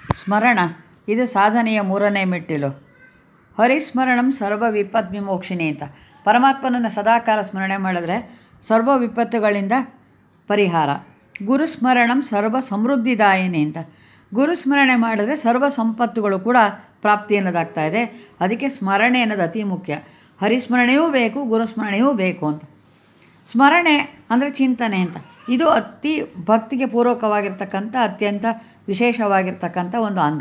ಸ್ಮರಣ ಇದು ಸಾಧನೆಯ ಮೂರನೇ ಮೆಟ್ಟಿಲು ಹರಿಸ್ಮರಣಂ ಸರ್ವ ವಿಪತ್ ವಿಮೋಕ್ಷಿಣಿ ಅಂತ ಪರಮಾತ್ಮನನ್ನು ಸದಾಕಾಲ ಸ್ಮರಣೆ ಮಾಡಿದ್ರೆ ಸರ್ವ ವಿಪತ್ತುಗಳಿಂದ ಪರಿಹಾರ ಗುರುಸ್ಮರಣಂ ಸರ್ವ ಸಮೃದ್ಧಿದಾಯಿನಿ ಅಂತ ಗುರುಸ್ಮರಣೆ ಮಾಡಿದ್ರೆ ಸರ್ವ ಸಂಪತ್ತುಗಳು ಕೂಡ ಪ್ರಾಪ್ತಿ ಅನ್ನೋದಾಗ್ತಾ ಇದೆ ಅದಕ್ಕೆ ಸ್ಮರಣೆ ಅನ್ನೋದು ಅತಿ ಮುಖ್ಯ ಹರಿಸ್ಮರಣೆಯೂ ಬೇಕು ಗುರುಸ್ಮರಣೆಯೂ ಬೇಕು ಅಂತ ಸ್ಮರಣೆ ಅಂದರೆ ಚಿಂತನೆ ಅಂತ ಇದು ಅತಿ ಭಕ್ತಿಗೆ ಪೂರ್ವಕವಾಗಿರ್ತಕ್ಕಂಥ ಅತ್ಯಂತ ವಿಶೇಷವಾಗಿರ್ತಕ್ಕಂಥ ಒಂದು ಅಂಗ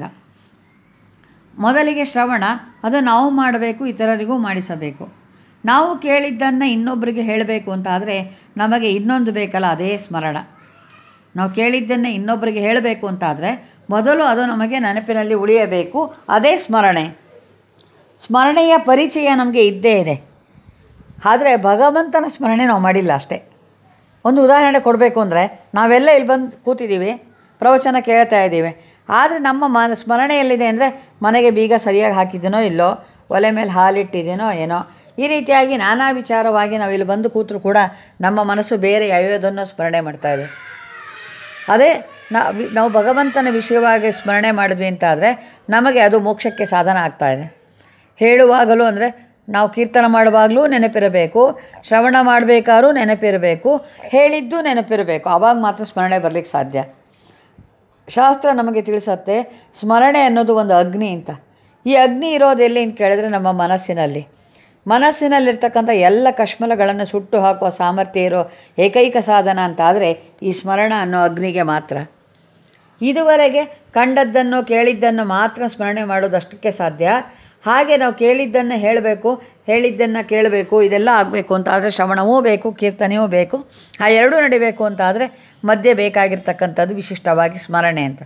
ಮೊದಲಿಗೆ ಶ್ರವಣ ಅದು ನಾವು ಮಾಡಬೇಕು ಇತರರಿಗೂ ಮಾಡಿಸಬೇಕು ನಾವು ಕೇಳಿದ್ದನ್ನು ಇನ್ನೊಬ್ಬರಿಗೆ ಹೇಳಬೇಕು ಅಂತ ಆದರೆ ನಮಗೆ ಇನ್ನೊಂದು ಬೇಕಲ್ಲ ಅದೇ ಸ್ಮರಣ ನಾವು ಕೇಳಿದ್ದನ್ನೇ ಇನ್ನೊಬ್ಬರಿಗೆ ಹೇಳಬೇಕು ಅಂತಾದರೆ ಮೊದಲು ಅದು ನಮಗೆ ನೆನಪಿನಲ್ಲಿ ಉಳಿಯಬೇಕು ಅದೇ ಸ್ಮರಣೆ ಸ್ಮರಣೆಯ ಪರಿಚಯ ನಮಗೆ ಇದ್ದೇ ಇದೆ ಆದರೆ ಭಗವಂತನ ಸ್ಮರಣೆ ನಾವು ಮಾಡಿಲ್ಲ ಅಷ್ಟೇ ಒಂದು ಉದಾಹರಣೆ ಕೊಡಬೇಕು ಅಂದರೆ ನಾವೆಲ್ಲ ಇಲ್ಲಿ ಬಂದು ಕೂತಿದ್ದೀವಿ ಪ್ರವಚನ ಕೇಳ್ತಾ ಇದ್ದೀವಿ ಆದರೆ ನಮ್ಮ ಮನ ಸ್ಮರಣೆ ಎಲ್ಲಿದೆ ಅಂದರೆ ಮನೆಗೆ ಬೀಗ ಸರಿಯಾಗಿ ಹಾಕಿದ್ದೀನೋ ಇಲ್ಲೋ ಒಲೆ ಮೇಲೆ ಹಾಲಿಟ್ಟಿದ್ದೀನೋ ಏನೋ ಈ ರೀತಿಯಾಗಿ ನಾನಾ ವಿಚಾರವಾಗಿ ನಾವು ಇಲ್ಲಿ ಬಂದು ಕೂತರು ಕೂಡ ನಮ್ಮ ಮನಸ್ಸು ಬೇರೆ ಯಾವ್ಯಾವುದನ್ನು ಸ್ಮರಣೆ ಮಾಡ್ತಾ ಇದೆ ಅದೇ ನಾವು ಭಗವಂತನ ವಿಷಯವಾಗಿ ಸ್ಮರಣೆ ಮಾಡಿದ್ವಿ ಅಂತಾದರೆ ನಮಗೆ ಅದು ಮೋಕ್ಷಕ್ಕೆ ಸಾಧನ ಆಗ್ತಾ ಇದೆ ಹೇಳುವಾಗಲೂ ಅಂದರೆ ನಾವು ಕೀರ್ತನ ಮಾಡುವಾಗಲೂ ನೆನಪಿರಬೇಕು ಶ್ರವಣ ಮಾಡಬೇಕಾದ್ರೂ ನೆನಪಿರಬೇಕು ಹೇಳಿದ್ದು ನೆನಪಿರಬೇಕು ಆವಾಗ ಮಾತ್ರ ಸ್ಮರಣೆ ಬರಲಿಕ್ಕೆ ಸಾಧ್ಯ ಶಾಸ್ತ್ರ ನಮಗೆ ತಿಳಿಸತ್ತೆ ಸ್ಮರಣೆ ಅನ್ನೋದು ಒಂದು ಅಗ್ನಿ ಅಂತ ಈ ಅಗ್ನಿ ಇರೋದು ಎಲ್ಲಿ ಅಂತ ಕೇಳಿದ್ರೆ ನಮ್ಮ ಮನಸ್ಸಿನಲ್ಲಿ ಮನಸ್ಸಿನಲ್ಲಿರ್ತಕ್ಕಂಥ ಎಲ್ಲ ಕಶ್ಮಲಗಳನ್ನು ಸುಟ್ಟು ಹಾಕುವ ಸಾಮರ್ಥ್ಯ ಇರೋ ಏಕೈಕ ಸಾಧನ ಅಂತ ಆದರೆ ಈ ಸ್ಮರಣ ಅನ್ನೋ ಅಗ್ನಿಗೆ ಮಾತ್ರ ಇದುವರೆಗೆ ಕಂಡದ್ದನ್ನು ಕೇಳಿದ್ದನ್ನು ಮಾತ್ರ ಸ್ಮರಣೆ ಮಾಡೋದಷ್ಟಕ್ಕೆ ಸಾಧ್ಯ ಹಾಗೆ ನಾವು ಕೇಳಿದ್ದನ್ನು ಹೇಳಬೇಕು ಹೇಳಿದ್ದನ್ನು ಕೇಳಬೇಕು ಇದೆಲ್ಲ ಆಗಬೇಕು ಅಂತ ಆದರೆ ಶ್ರವಣವೂ ಬೇಕು ಕೀರ್ತನೆಯೂ ಬೇಕು ಆ ಎರಡೂ ನಡಿಬೇಕು ಅಂತ ಆದರೆ ಮಧ್ಯೆ ಬೇಕಾಗಿರ್ತಕ್ಕಂಥದ್ದು ವಿಶಿಷ್ಟವಾಗಿ ಸ್ಮರಣೆ ಅಂತ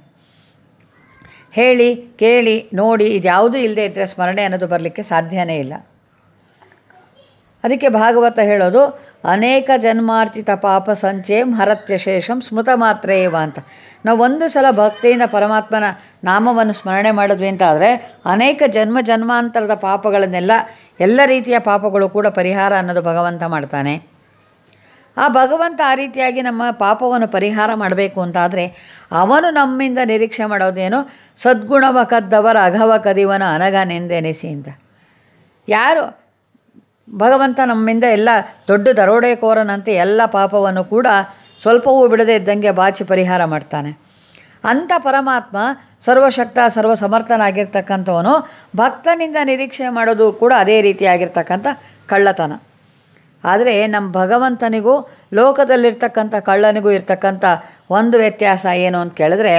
ಹೇಳಿ ಕೇಳಿ ನೋಡಿ ಇದ್ಯಾವುದೂ ಇಲ್ಲದೆ ಇದ್ದರೆ ಸ್ಮರಣೆ ಅನ್ನೋದು ಬರಲಿಕ್ಕೆ ಸಾಧ್ಯನೇ ಇಲ್ಲ ಅದಕ್ಕೆ ಭಾಗವತ ಹೇಳೋದು ಅನೇಕ ಜನ್ಮಾರ್ಜಿತ ಪಾಪ ಸಂಚೇಂ ಹರತ್ಯ ಶೇಷಂ ಸ್ಮೃತ ಮಾತ್ರ ಏವ ಅಂತ ನಾವು ಒಂದು ಸಲ ಭಕ್ತಿಯಿಂದ ಪರಮಾತ್ಮನ ನಾಮವನ್ನು ಸ್ಮರಣೆ ಮಾಡಿದ್ವಿ ಅಂತ ಆದರೆ ಅನೇಕ ಜನ್ಮ ಜನ್ಮಾಂತರದ ಪಾಪಗಳನ್ನೆಲ್ಲ ಎಲ್ಲ ರೀತಿಯ ಪಾಪಗಳು ಕೂಡ ಪರಿಹಾರ ಅನ್ನೋದು ಭಗವಂತ ಮಾಡ್ತಾನೆ ಆ ಭಗವಂತ ಆ ರೀತಿಯಾಗಿ ನಮ್ಮ ಪಾಪವನ್ನು ಪರಿಹಾರ ಮಾಡಬೇಕು ಅಂತಾದರೆ ಅವನು ನಮ್ಮಿಂದ ನಿರೀಕ್ಷೆ ಮಾಡೋದೇನು ಸದ್ಗುಣವ ಕದ್ದವರ ಅಘವ ಕದಿವನ ಅನಗನೆಂದೆನಿಸಿ ಅಂತ ಯಾರು ಭಗವಂತ ನಮ್ಮಿಂದ ಎಲ್ಲ ದೊಡ್ಡ ದರೋಡೆಕೋರನಂತೆ ಎಲ್ಲ ಪಾಪವನ್ನು ಕೂಡ ಸ್ವಲ್ಪವೂ ಬಿಡದೇ ಇದ್ದಂಗೆ ಬಾಚಿ ಪರಿಹಾರ ಮಾಡ್ತಾನೆ ಅಂಥ ಪರಮಾತ್ಮ ಸರ್ವಶಕ್ತ ಸರ್ವ ಸಮರ್ಥನಾಗಿರ್ತಕ್ಕಂಥವನು ಭಕ್ತನಿಂದ ನಿರೀಕ್ಷೆ ಮಾಡೋದು ಕೂಡ ಅದೇ ರೀತಿಯಾಗಿರ್ತಕ್ಕಂಥ ಕಳ್ಳತನ ಆದರೆ ನಮ್ಮ ಭಗವಂತನಿಗೂ ಲೋಕದಲ್ಲಿರ್ತಕ್ಕಂಥ ಕಳ್ಳನಿಗೂ ಇರ್ತಕ್ಕಂಥ ಒಂದು ವ್ಯತ್ಯಾಸ ಏನು ಅಂತ ಕೇಳಿದ್ರೆ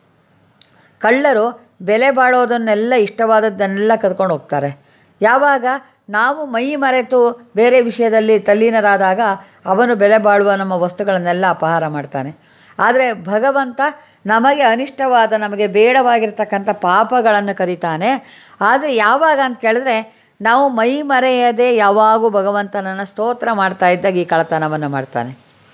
ಕಳ್ಳರು ಬೆಲೆ ಬಾಳೋದನ್ನೆಲ್ಲ ಇಷ್ಟವಾದದ್ದನ್ನೆಲ್ಲ ಕದ್ಕೊಂಡು ಹೋಗ್ತಾರೆ ಯಾವಾಗ ನಾವು ಮೈ ಮರೆತು ಬೇರೆ ವಿಷಯದಲ್ಲಿ ತಲ್ಲೀನರಾದಾಗ ಅವನು ಬೆಲೆ ಬಾಳುವ ನಮ್ಮ ವಸ್ತುಗಳನ್ನೆಲ್ಲ ಅಪಹಾರ ಮಾಡ್ತಾನೆ ಆದರೆ ಭಗವಂತ ನಮಗೆ ಅನಿಷ್ಟವಾದ ನಮಗೆ ಬೇಡವಾಗಿರ್ತಕ್ಕಂಥ ಪಾಪಗಳನ್ನು ಕರೀತಾನೆ ಆದರೆ ಯಾವಾಗ ಅಂತ ಕೇಳಿದ್ರೆ ನಾವು ಮೈ ಮರೆಯದೆ ಯಾವಾಗೂ ಭಗವಂತನನ್ನು ಸ್ತೋತ್ರ ಮಾಡ್ತಾ ಇದ್ದಾಗ ಈ ಕಳತನವನ್ನು ಮಾಡ್ತಾನೆ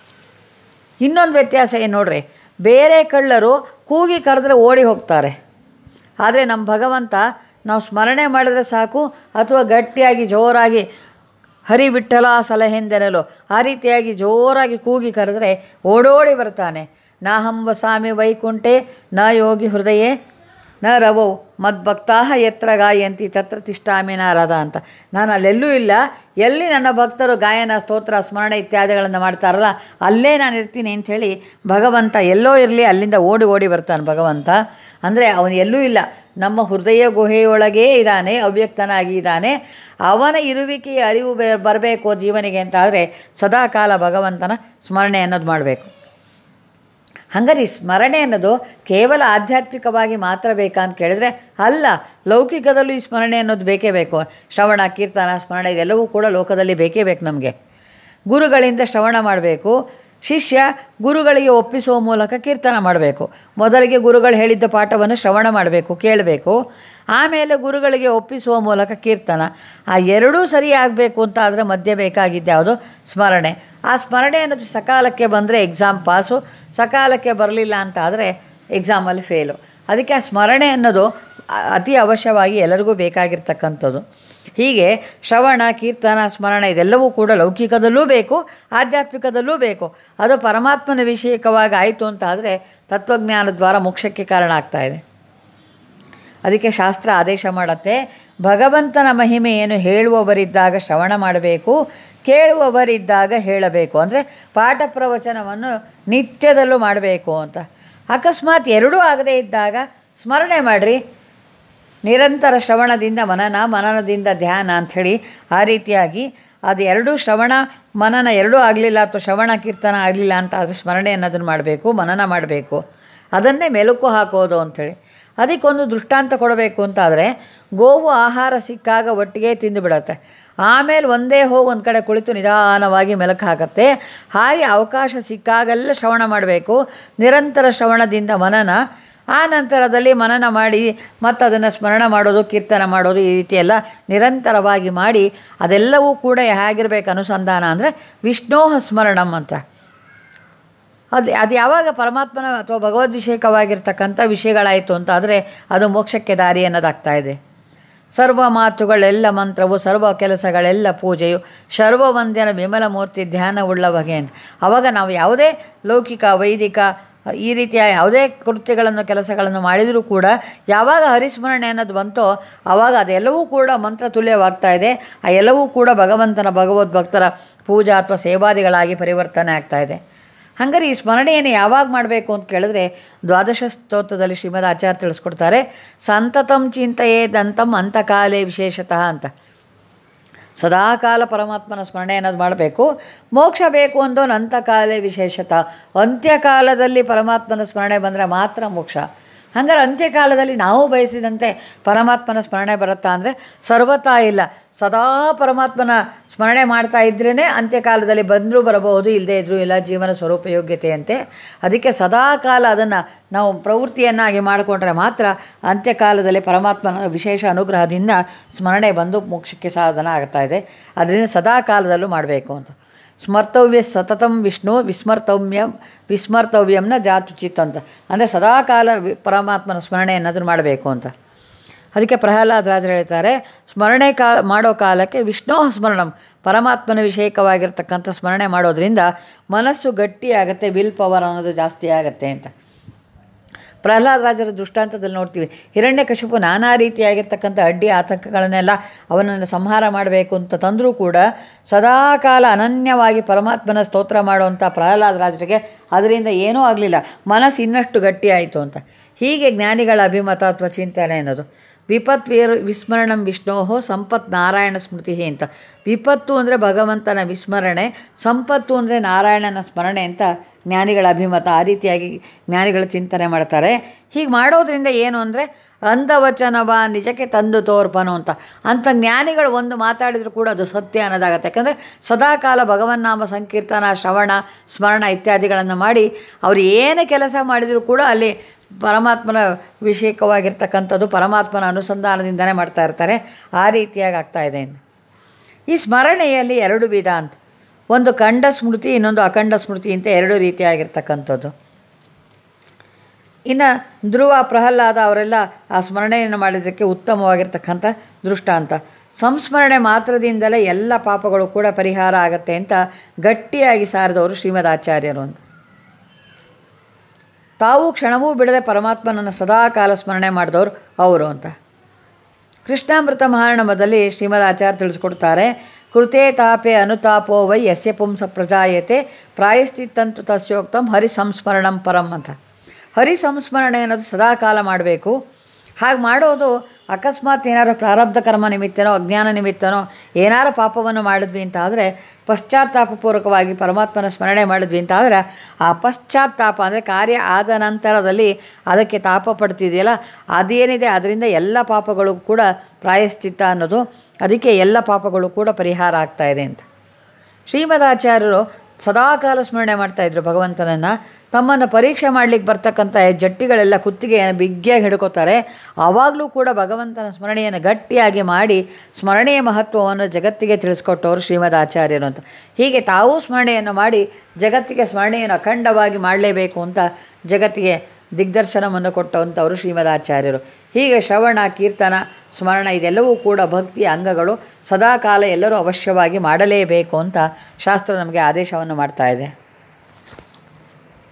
ಇನ್ನೊಂದು ವ್ಯತ್ಯಾಸ ಏನು ನೋಡ್ರಿ ಬೇರೆ ಕಳ್ಳರು ಕೂಗಿ ಕರೆದ್ರೆ ಓಡಿ ಹೋಗ್ತಾರೆ ಆದರೆ ನಮ್ಮ ಭಗವಂತ ನಾವು ಸ್ಮರಣೆ ಮಾಡಿದ್ರೆ ಸಾಕು ಅಥವಾ ಗಟ್ಟಿಯಾಗಿ ಜೋರಾಗಿ ಹರಿ ಬಿಟ್ಟಲ ಸಲಹೆಂದೆನಲು ಆ ರೀತಿಯಾಗಿ ಜೋರಾಗಿ ಕೂಗಿ ಕರೆದ್ರೆ ಓಡೋಡಿ ಬರ್ತಾನೆ ನಾ ಹಂಬ ಸ್ವಾಮಿ ವೈಕುಂಠೆ ನ ಯೋಗಿ ಹೃದಯೇ ನ ರವೌ ಮದ್ಭಕ್ತಾ ಎತ್ರ ಗಾಯಂತಿ ತತ್ರ ತಿಷ್ಟಾಮಿ ನಾರದ ಅಂತ ನಾನು ಅಲ್ಲೆಲ್ಲೂ ಇಲ್ಲ ಎಲ್ಲಿ ನನ್ನ ಭಕ್ತರು ಗಾಯನ ಸ್ತೋತ್ರ ಸ್ಮರಣೆ ಇತ್ಯಾದಿಗಳನ್ನು ಮಾಡ್ತಾರಲ್ಲ ಅಲ್ಲೇ ನಾನು ಇರ್ತೀನಿ ಅಂಥೇಳಿ ಭಗವಂತ ಎಲ್ಲೋ ಇರಲಿ ಅಲ್ಲಿಂದ ಓಡಿ ಓಡಿ ಬರ್ತಾನೆ ಭಗವಂತ ಅಂದರೆ ಅವನು ಎಲ್ಲೂ ಇಲ್ಲ ನಮ್ಮ ಹೃದಯ ಗುಹೆಯೊಳಗೇ ಇದ್ದಾನೆ ಅವ್ಯಕ್ತನಾಗಿ ಇದ್ದಾನೆ ಅವನ ಇರುವಿಕೆಯ ಅರಿವು ಬರಬೇಕು ಜೀವನಿಗೆ ಅಂತಾದರೆ ಸದಾಕಾಲ ಭಗವಂತನ ಸ್ಮರಣೆ ಅನ್ನೋದು ಮಾಡಬೇಕು ಹಾಗಾದ್ರೆ ಈ ಸ್ಮರಣೆ ಅನ್ನೋದು ಕೇವಲ ಆಧ್ಯಾತ್ಮಿಕವಾಗಿ ಮಾತ್ರ ಬೇಕಾ ಅಂತ ಕೇಳಿದ್ರೆ ಅಲ್ಲ ಲೌಕಿಕದಲ್ಲೂ ಈ ಸ್ಮರಣೆ ಅನ್ನೋದು ಬೇಕೇ ಬೇಕು ಶ್ರವಣ ಕೀರ್ತನ ಸ್ಮರಣೆ ಇದೆಲ್ಲವೂ ಕೂಡ ಲೋಕದಲ್ಲಿ ಬೇಕೇ ಬೇಕು ನಮಗೆ ಗುರುಗಳಿಂದ ಶ್ರವಣ ಮಾಡಬೇಕು ಶಿಷ್ಯ ಗುರುಗಳಿಗೆ ಒಪ್ಪಿಸುವ ಮೂಲಕ ಕೀರ್ತನ ಮಾಡಬೇಕು ಮೊದಲಿಗೆ ಗುರುಗಳು ಹೇಳಿದ್ದ ಪಾಠವನ್ನು ಶ್ರವಣ ಮಾಡಬೇಕು ಕೇಳಬೇಕು ಆಮೇಲೆ ಗುರುಗಳಿಗೆ ಒಪ್ಪಿಸುವ ಮೂಲಕ ಕೀರ್ತನ ಆ ಎರಡೂ ಸರಿ ಆಗಬೇಕು ಅಂತ ಆದರೆ ಮಧ್ಯೆ ಬೇಕಾಗಿದ್ದು ಯಾವುದು ಸ್ಮರಣೆ ಆ ಸ್ಮರಣೆ ಅನ್ನೋದು ಸಕಾಲಕ್ಕೆ ಬಂದರೆ ಎಕ್ಸಾಮ್ ಪಾಸು ಸಕಾಲಕ್ಕೆ ಬರಲಿಲ್ಲ ಅಂತ ಆದರೆ ಎಕ್ಸಾಮಲ್ಲಿ ಫೇಲು ಅದಕ್ಕೆ ಆ ಸ್ಮರಣೆ ಅನ್ನೋದು ಅತಿ ಅವಶ್ಯವಾಗಿ ಎಲ್ಲರಿಗೂ ಬೇಕಾಗಿರ್ತಕ್ಕಂಥದ್ದು ಹೀಗೆ ಶ್ರವಣ ಕೀರ್ತನ ಸ್ಮರಣ ಇದೆಲ್ಲವೂ ಕೂಡ ಲೌಕಿಕದಲ್ಲೂ ಬೇಕು ಆಧ್ಯಾತ್ಮಿಕದಲ್ಲೂ ಬೇಕು ಅದು ಪರಮಾತ್ಮನ ವಿಷಯಕವಾಗಿ ಆಯಿತು ಅಂತ ಆದರೆ ತತ್ವಜ್ಞಾನ ದ್ವಾರ ಮೋಕ್ಷಕ್ಕೆ ಕಾರಣ ಆಗ್ತಾ ಇದೆ ಅದಕ್ಕೆ ಶಾಸ್ತ್ರ ಆದೇಶ ಮಾಡುತ್ತೆ ಭಗವಂತನ ಮಹಿಮೆಯನ್ನು ಹೇಳುವವರಿದ್ದಾಗ ಶ್ರವಣ ಮಾಡಬೇಕು ಕೇಳುವವರಿದ್ದಾಗ ಹೇಳಬೇಕು ಅಂದರೆ ಪಾಠ ಪ್ರವಚನವನ್ನು ನಿತ್ಯದಲ್ಲೂ ಮಾಡಬೇಕು ಅಂತ ಅಕಸ್ಮಾತ್ ಎರಡೂ ಆಗದೇ ಇದ್ದಾಗ ಸ್ಮರಣೆ ಮಾಡಿರಿ ನಿರಂತರ ಶ್ರವಣದಿಂದ ಮನನ ಮನನದಿಂದ ಧ್ಯಾನ ಅಂಥೇಳಿ ಆ ರೀತಿಯಾಗಿ ಅದು ಎರಡೂ ಶ್ರವಣ ಮನನ ಎರಡೂ ಆಗಲಿಲ್ಲ ಅಥವಾ ಶ್ರವಣ ಕೀರ್ತನ ಆಗಲಿಲ್ಲ ಅಂತ ಆದರೆ ಸ್ಮರಣೆ ಅನ್ನೋದನ್ನು ಮಾಡಬೇಕು ಮನನ ಮಾಡಬೇಕು ಅದನ್ನೇ ಮೆಲುಕು ಹಾಕೋದು ಅಂಥೇಳಿ ಅದಕ್ಕೊಂದು ದೃಷ್ಟಾಂತ ಕೊಡಬೇಕು ಅಂತಾದರೆ ಗೋವು ಆಹಾರ ಸಿಕ್ಕಾಗ ಒಟ್ಟಿಗೆ ತಿಂದು ಬಿಡುತ್ತೆ ಆಮೇಲೆ ಒಂದೇ ಹೋಗಿ ಒಂದು ಕಡೆ ಕುಳಿತು ನಿಧಾನವಾಗಿ ಮೆಲುಕು ಹಾಕತ್ತೆ ಹಾಗೆ ಅವಕಾಶ ಸಿಕ್ಕಾಗೆಲ್ಲ ಶ್ರವಣ ಮಾಡಬೇಕು ನಿರಂತರ ಶ್ರವಣದಿಂದ ಮನನ ಆ ನಂತರದಲ್ಲಿ ಮನನ ಮಾಡಿ ಮತ್ತು ಅದನ್ನು ಸ್ಮರಣ ಮಾಡೋದು ಕೀರ್ತನ ಮಾಡೋದು ಈ ರೀತಿ ಎಲ್ಲ ನಿರಂತರವಾಗಿ ಮಾಡಿ ಅದೆಲ್ಲವೂ ಕೂಡ ಹೇಗಿರ್ಬೇಕು ಅನುಸಂಧಾನ ಅಂದರೆ ವಿಷ್ಣೋಹ ಸ್ಮರಣಂ ಅಂತ ಅದು ಅದು ಯಾವಾಗ ಪರಮಾತ್ಮನ ಅಥವಾ ಭಗವದ್ವಿಷಯಕವಾಗಿರ್ತಕ್ಕಂಥ ವಿಷಯಗಳಾಯಿತು ಅಂತ ಆದರೆ ಅದು ಮೋಕ್ಷಕ್ಕೆ ದಾರಿ ಅನ್ನೋದಾಗ್ತಾ ಇದೆ ಸರ್ವ ಮಾತುಗಳೆಲ್ಲ ಮಂತ್ರವು ಸರ್ವ ಕೆಲಸಗಳೆಲ್ಲ ಪೂಜೆಯು ಸರ್ವವಂದ್ಯನ ವಿಮಲ ಮೂರ್ತಿ ಧ್ಯಾನವುಳ್ಳ ಬಗೆ ಅಂತ ಆವಾಗ ನಾವು ಯಾವುದೇ ಲೌಕಿಕ ವೈದಿಕ ಈ ರೀತಿಯ ಯಾವುದೇ ಕೃತ್ಯಗಳನ್ನು ಕೆಲಸಗಳನ್ನು ಮಾಡಿದರೂ ಕೂಡ ಯಾವಾಗ ಹರಿಸ್ಮರಣೆ ಅನ್ನೋದು ಬಂತೋ ಆವಾಗ ಅದೆಲ್ಲವೂ ಕೂಡ ಮಂತ್ರ ತುಲ್ಯವಾಗ್ತಾ ಇದೆ ಆ ಎಲ್ಲವೂ ಕೂಡ ಭಗವಂತನ ಭಗವದ್ಭಕ್ತರ ಪೂಜಾ ಅಥವಾ ಸೇವಾದಿಗಳಾಗಿ ಪರಿವರ್ತನೆ ಆಗ್ತಾ ಇದೆ ಹಂಗಾರೆ ಈ ಸ್ಮರಣೆಯನ್ನು ಯಾವಾಗ ಮಾಡಬೇಕು ಅಂತ ಕೇಳಿದ್ರೆ ದ್ವಾದಶ ಸ್ತೋತ್ರದಲ್ಲಿ ಶ್ರೀಮದ್ ಆಚಾರ್ಯ ತಿಳಿಸ್ಕೊಡ್ತಾರೆ ಸಂತತಂ ಚಿಂತೆಯೇದಂತಂ ಅಂತಕಾಲೇ ವಿಶೇಷತಃ ಅಂತ ಸದಾಕಾಲ ಪರಮಾತ್ಮನ ಸ್ಮರಣೆ ಅನ್ನೋದು ಮಾಡಬೇಕು ಮೋಕ್ಷ ಬೇಕು ಅಂದೋ ಅಂತಕಾಲೇ ವಿಶೇಷತ ಅಂತ್ಯಕಾಲದಲ್ಲಿ ಪರಮಾತ್ಮನ ಸ್ಮರಣೆ ಬಂದರೆ ಮಾತ್ರ ಮೋಕ್ಷ ಹಂಗಾರೆ ಅಂತ್ಯಕಾಲದಲ್ಲಿ ನಾವು ಬಯಸಿದಂತೆ ಪರಮಾತ್ಮನ ಸ್ಮರಣೆ ಬರುತ್ತಾ ಅಂದರೆ ಸರ್ವತಾ ಇಲ್ಲ ಸದಾ ಪರಮಾತ್ಮನ ಸ್ಮರಣೆ ಮಾಡ್ತಾ ಇದ್ರೇ ಅಂತ್ಯಕಾಲದಲ್ಲಿ ಬಂದರೂ ಬರಬಹುದು ಇಲ್ಲದೇ ಇದ್ದರೂ ಇಲ್ಲ ಜೀವನ ಸ್ವರೂಪ ಯೋಗ್ಯತೆಯಂತೆ ಅದಕ್ಕೆ ಸದಾ ಕಾಲ ಅದನ್ನು ನಾವು ಪ್ರವೃತ್ತಿಯನ್ನಾಗಿ ಮಾಡಿಕೊಂಡ್ರೆ ಮಾತ್ರ ಅಂತ್ಯಕಾಲದಲ್ಲಿ ಪರಮಾತ್ಮನ ವಿಶೇಷ ಅನುಗ್ರಹದಿಂದ ಸ್ಮರಣೆ ಬಂದು ಮೋಕ್ಷಕ್ಕೆ ಸಾಧನ ಆಗ್ತಾ ಇದೆ ಅದರಿಂದ ಸದಾ ಕಾಲದಲ್ಲೂ ಮಾಡಬೇಕು ಅಂತ ಸ್ಮರ್ತವ್ಯ ಸತತಂ ವಿಷ್ಣು ವಿಸ್ಮರ್ತವ್ಯಂ ವಿಸ್ಮರ್ತವ್ಯಂನ ಜಾತು ಚಿತ್ ಅಂತ ಅಂದರೆ ಸದಾಕಾಲ ವಿ ಪರಮಾತ್ಮನ ಸ್ಮರಣೆ ಅನ್ನೋದನ್ನು ಮಾಡಬೇಕು ಅಂತ ಅದಕ್ಕೆ ಪ್ರಹ್ಲಾದ್ ರಾಜರು ಹೇಳ್ತಾರೆ ಸ್ಮರಣೆ ಕಾ ಮಾಡೋ ಕಾಲಕ್ಕೆ ವಿಷ್ಣು ಸ್ಮರಣಂ ಪರಮಾತ್ಮನ ವಿಷಯಕವಾಗಿರ್ತಕ್ಕಂಥ ಸ್ಮರಣೆ ಮಾಡೋದ್ರಿಂದ ಮನಸ್ಸು ಗಟ್ಟಿಯಾಗತ್ತೆ ವಿಲ್ ಪವರ್ ಅನ್ನೋದು ಜಾಸ್ತಿ ಆಗುತ್ತೆ ಅಂತ ಪ್ರಹ್ಲಾದ್ ರಾಜರ ದೃಷ್ಟಾಂತದಲ್ಲಿ ನೋಡ್ತೀವಿ ಹಿರಣ್ಯಕಶಿಪು ನಾನಾ ರೀತಿಯಾಗಿರ್ತಕ್ಕಂಥ ಅಡ್ಡಿ ಆತಂಕಗಳನ್ನೆಲ್ಲ ಅವನನ್ನು ಸಂಹಾರ ಮಾಡಬೇಕು ಅಂತ ತಂದರೂ ಕೂಡ ಸದಾಕಾಲ ಅನನ್ಯವಾಗಿ ಪರಮಾತ್ಮನ ಸ್ತೋತ್ರ ಮಾಡುವಂಥ ಪ್ರಹ್ಲಾದ್ ರಾಜರಿಗೆ ಅದರಿಂದ ಏನೂ ಆಗಲಿಲ್ಲ ಮನಸ್ಸು ಇನ್ನಷ್ಟು ಗಟ್ಟಿಯಾಯಿತು ಅಂತ ಹೀಗೆ ಜ್ಞಾನಿಗಳ ಅಭಿಮತ ಅಥವಾ ಚಿಂತನೆ ಅನ್ನೋದು ವಿಪತ್ ವೀರ ವಿಸ್ಮರಣಂ ವಿಷ್ಣೋಹೋ ಸಂಪತ್ ನಾರಾಯಣ ಸ್ಮೃತಿ ಅಂತ ವಿಪತ್ತು ಅಂದರೆ ಭಗವಂತನ ವಿಸ್ಮರಣೆ ಸಂಪತ್ತು ಅಂದರೆ ನಾರಾಯಣನ ಸ್ಮರಣೆ ಅಂತ ಜ್ಞಾನಿಗಳ ಅಭಿಮತ ಆ ರೀತಿಯಾಗಿ ಜ್ಞಾನಿಗಳ ಚಿಂತನೆ ಮಾಡ್ತಾರೆ ಹೀಗೆ ಮಾಡೋದ್ರಿಂದ ಏನು ಅಂದರೆ ಅಂಧವಚನವ ನಿಜಕ್ಕೆ ತಂದು ತೋರ್ಪನು ಅಂತ ಅಂಥ ಜ್ಞಾನಿಗಳು ಒಂದು ಮಾತಾಡಿದರೂ ಕೂಡ ಅದು ಸತ್ಯ ಅನ್ನೋದಾಗತ್ತೆ ಯಾಕಂದರೆ ಸದಾಕಾಲ ಭಗವನ್ನಾಮ ಸಂಕೀರ್ತನ ಶ್ರವಣ ಸ್ಮರಣ ಇತ್ಯಾದಿಗಳನ್ನು ಮಾಡಿ ಅವರು ಏನೇ ಕೆಲಸ ಮಾಡಿದರೂ ಕೂಡ ಅಲ್ಲಿ ಪರಮಾತ್ಮನ ವಿಷಯಕವಾಗಿರ್ತಕ್ಕಂಥದ್ದು ಪರಮಾತ್ಮನ ಅನುಸಂಧಾನದಿಂದನೇ ಮಾಡ್ತಾ ಇರ್ತಾರೆ ಆ ರೀತಿಯಾಗಿ ಆಗ್ತಾ ಇದೆ ಈ ಸ್ಮರಣೆಯಲ್ಲಿ ಎರಡು ವಿಧ ಅಂತ ಒಂದು ಖಂಡ ಸ್ಮೃತಿ ಇನ್ನೊಂದು ಅಖಂಡ ಸ್ಮೃತಿ ಅಂತ ಎರಡು ರೀತಿಯಾಗಿರ್ತಕ್ಕಂಥದ್ದು ಇನ್ನು ಧ್ರುವ ಪ್ರಹ್ಲಾದ ಅವರೆಲ್ಲ ಆ ಸ್ಮರಣೆಯನ್ನು ಮಾಡಿದ್ದಕ್ಕೆ ಉತ್ತಮವಾಗಿರ್ತಕ್ಕಂಥ ದೃಷ್ಟಾಂತ ಸಂಸ್ಮರಣೆ ಮಾತ್ರದಿಂದಲೇ ಎಲ್ಲ ಪಾಪಗಳು ಕೂಡ ಪರಿಹಾರ ಆಗತ್ತೆ ಅಂತ ಗಟ್ಟಿಯಾಗಿ ಸಾರಿದವರು ಶ್ರೀಮದ್ ಆಚಾರ್ಯರು ಅಂತ ತಾವು ಕ್ಷಣವೂ ಬಿಡದೆ ಪರಮಾತ್ಮನನ್ನು ಸದಾಕಾಲ ಸ್ಮರಣೆ ಮಾಡಿದವರು ಅವರು ಅಂತ ಕೃಷ್ಣಾಮೃತ ಮಹಾರ್ಣವದಲ್ಲಿ ಶ್ರೀಮದ್ ಆಚಾರ್ಯ ತಿಳಿಸ್ಕೊಡ್ತಾರೆ ಕೃತೆ ತಾಪೆ ಅನುತಾಪೋ ವೈ ಯಸ್ಯ ಪುಂಸ ಪ್ರಜಾಯತೆ ಪ್ರಾಯಶ್ಚಿತ್ತಂತು ತಸ್ಯೋಕ್ತಂ ಹರಿ ಸಂಸ್ಮರಣಂ ಪರಂ ಅಂತ ಹರಿ ಸಂಸ್ಮರಣೆ ಅನ್ನೋದು ಸದಾಕಾಲ ಮಾಡಬೇಕು ಹಾಗೆ ಮಾಡೋದು ಅಕಸ್ಮಾತ್ ಏನಾರು ಪ್ರಾರಬ್ಧ ಕರ್ಮ ನಿಮಿತ್ತನೋ ಅಜ್ಞಾನ ನಿಮಿತ್ತನೋ ಏನಾರು ಪಾಪವನ್ನು ಮಾಡಿದ್ವಿ ಅಂತ ಆದರೆ ಪಶ್ಚಾತ್ತಾಪಪೂರ್ವಕವಾಗಿ ಪರಮಾತ್ಮನ ಸ್ಮರಣೆ ಮಾಡಿದ್ವಿ ಅಂತ ಆದರೆ ಆ ಪಶ್ಚಾತ್ತಾಪ ಅಂದರೆ ಕಾರ್ಯ ಆದ ನಂತರದಲ್ಲಿ ಅದಕ್ಕೆ ತಾಪ ಪಡ್ತಿದೆಯಲ್ಲ ಅದೇನಿದೆ ಅದರಿಂದ ಎಲ್ಲ ಪಾಪಗಳು ಕೂಡ ಪ್ರಾಯಶ್ಚಿತ್ತ ಅನ್ನೋದು ಅದಕ್ಕೆ ಎಲ್ಲ ಪಾಪಗಳು ಕೂಡ ಪರಿಹಾರ ಆಗ್ತಾ ಇದೆ ಅಂತ ಶ್ರೀಮದಾಚಾರ್ಯರು ಸದಾಕಾಲ ಸ್ಮರಣೆ ಮಾಡ್ತಾಯಿದ್ರು ಭಗವಂತನನ್ನು ತಮ್ಮನ್ನು ಪರೀಕ್ಷೆ ಮಾಡಲಿಕ್ಕೆ ಬರ್ತಕ್ಕಂಥ ಜಟ್ಟಿಗಳೆಲ್ಲ ಕುತ್ತಿಗೆ ಬಿಗ್ಗಿಯಾಗಿ ಹಿಡ್ಕೋತಾರೆ ಆವಾಗಲೂ ಕೂಡ ಭಗವಂತನ ಸ್ಮರಣೆಯನ್ನು ಗಟ್ಟಿಯಾಗಿ ಮಾಡಿ ಸ್ಮರಣೆಯ ಮಹತ್ವವನ್ನು ಜಗತ್ತಿಗೆ ತಿಳಿಸ್ಕೊಟ್ಟವರು ಶ್ರೀಮದ್ ಆಚಾರ್ಯರು ಅಂತ ಹೀಗೆ ತಾವೂ ಸ್ಮರಣೆಯನ್ನು ಮಾಡಿ ಜಗತ್ತಿಗೆ ಸ್ಮರಣೆಯನ್ನು ಅಖಂಡವಾಗಿ ಮಾಡಲೇಬೇಕು ಅಂತ ಜಗತ್ತಿಗೆ ದಿಗ್ದರ್ಶನವನ್ನು ಕೊಟ್ಟಂಥವರು ಶ್ರೀಮದ್ ಆಚಾರ್ಯರು ಹೀಗೆ ಶ್ರವಣ ಕೀರ್ತನ ಸ್ಮರಣ ಇದೆಲ್ಲವೂ ಕೂಡ ಭಕ್ತಿಯ ಅಂಗಗಳು ಸದಾಕಾಲ ಎಲ್ಲರೂ ಅವಶ್ಯವಾಗಿ ಮಾಡಲೇಬೇಕು ಅಂತ ಶಾಸ್ತ್ರ ನಮಗೆ ಆದೇಶವನ್ನು ಮಾಡ್ತಾ ಇದೆ